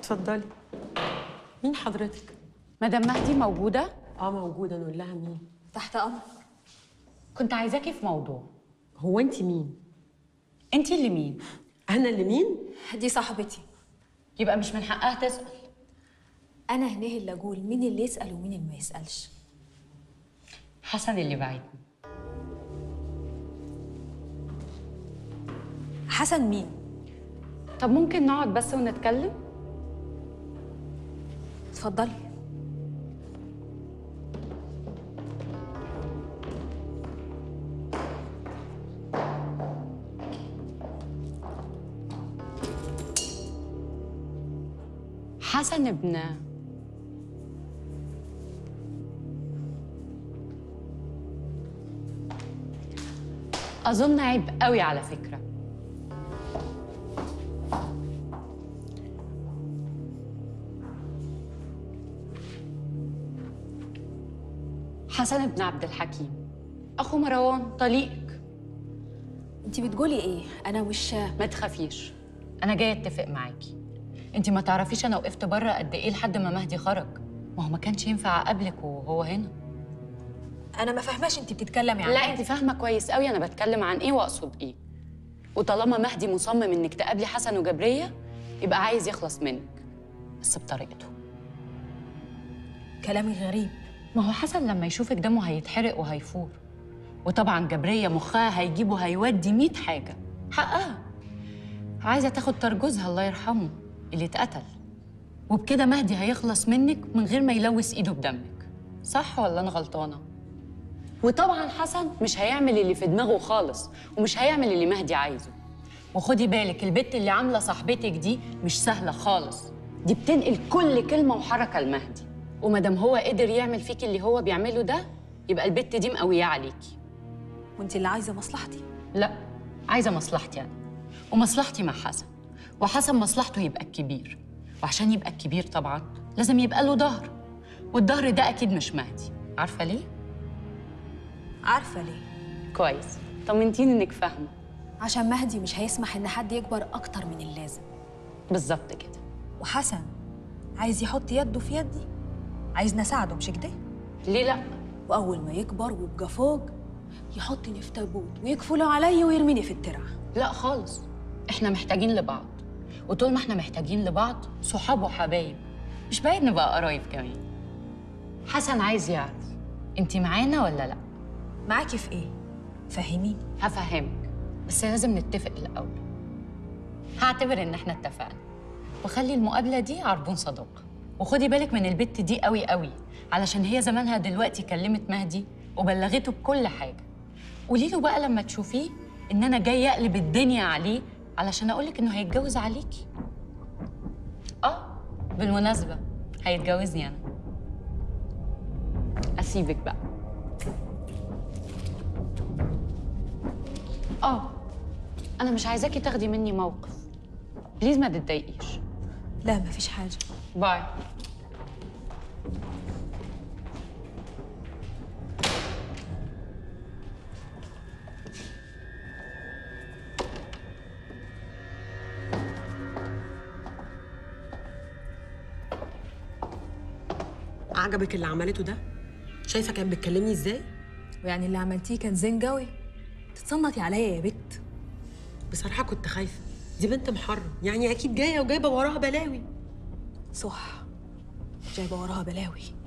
اتفضلي مين حضرتك مدام مهدي موجودة؟ اه موجوده نقول لها مين تحت امر كنت عايزاكي في موضوع هو انت مين انت اللي مين؟ انا اللي مين دي صاحبتي يبقى مش من حقها تسأل انا هنا اللي اقول مين اللي يسال ومين اللي ما يسالش حسن اللي بعتني حسن مين طب ممكن نقعد بس ونتكلم؟ اتفضلي حسن ابن أظن عيب قوي على فكرة حسن ابن عبد الحكيم أخو مروان طليقك انت بتقولي ايه انا مش ما تخافيش انا جايه اتفق معاكي انت ما تعرفيش انا وقفت بره قد ايه لحد ما مهدي خرج ما هو ما كانش ينفع اقابلك وهو هنا انا ما فاهماش انت بتتكلمي عن لا إيه. انت فاهمه كويس قوي انا بتكلم عن ايه واقصد ايه وطالما مهدي مصمم انك تقابلي حسن وجبريه يبقى عايز يخلص منك بس بطريقته كلامي غريب ما هو حسن لما يشوفك دمه هيتحرق وهيفور وطبعا جبرية مخها هيجيبه هيودي مية حاجة حقها عايزة تاخد ترجوزها الله يرحمه اللي اتقتل وبكده مهدي هيخلص منك من غير ما يلوث ايده بدمك صح ولا انا غلطانة؟ وطبعا حسن مش هيعمل اللي في دماغه خالص ومش هيعمل اللي مهدي عايزه وخدي بالك البت اللي عاملة صاحبتك دي مش سهلة خالص دي بتنقل كل كلمة وحركة لمهدي ومادام هو قدر يعمل فيكي اللي هو بيعمله ده يبقى البت دي مقوية عليكي وانت اللي عايزه مصلحتي لا عايزة مصلحتي أنا ومصلحتي مع حسن وحسن مصلحته يبقى الكبير وعشان يبقى الكبير طبعا لازم يبقى له ظهر والظهر ده أكيد مش مهدي عارفة ليه؟ عارفه ليه كويس طمنتيني إنك فاهمة عشان مهدي مش هيسمح ان حد يكبر اكتر من اللازم بالظبط كده وحسن عايز يحط يده في يدي عايزني اساعده مش كده ليه لأ؟ واول ما يكبر ويبقى فوق يحطني في تابوت ويكفله عليا ويرميني في الترعه لا خالص احنا محتاجين لبعض وطول ما احنا محتاجين لبعض صحاب وحبايب مش بعيد نبقى قرايب كمان حسن عايز يعرف انت معانا ولا لا معاكي في ايه فهميني هفهمك بس لازم نتفق الاول هعتبر ان احنا اتفقنا وخلي المقابله دي عربون صداقه وخدي بالك من البت دي قوي قوي علشان هي زمانها دلوقتي كلمت مهدي وبلغته بكل حاجه قولي له بقى لما تشوفيه ان انا جايه اقلب الدنيا عليه علشان اقولك انه هيتجوز عليكي اه بالمناسبه هيتجوزني انا اسيبك بقى اه انا مش عايزاكي تاخدي مني موقف بليز ما تتضايقيش لا مفيش حاجه باي عجبك اللي عملته ده شايفه كانت بتكلمني ازاي ويعني اللي عملتيه كان زين قوي تتصنطي عليا يا بت بصراحه كنت خايفه دي بنت محرم يعني اكيد جايه وجايبه وراها بلاوي صح جايبه وراها بلاوي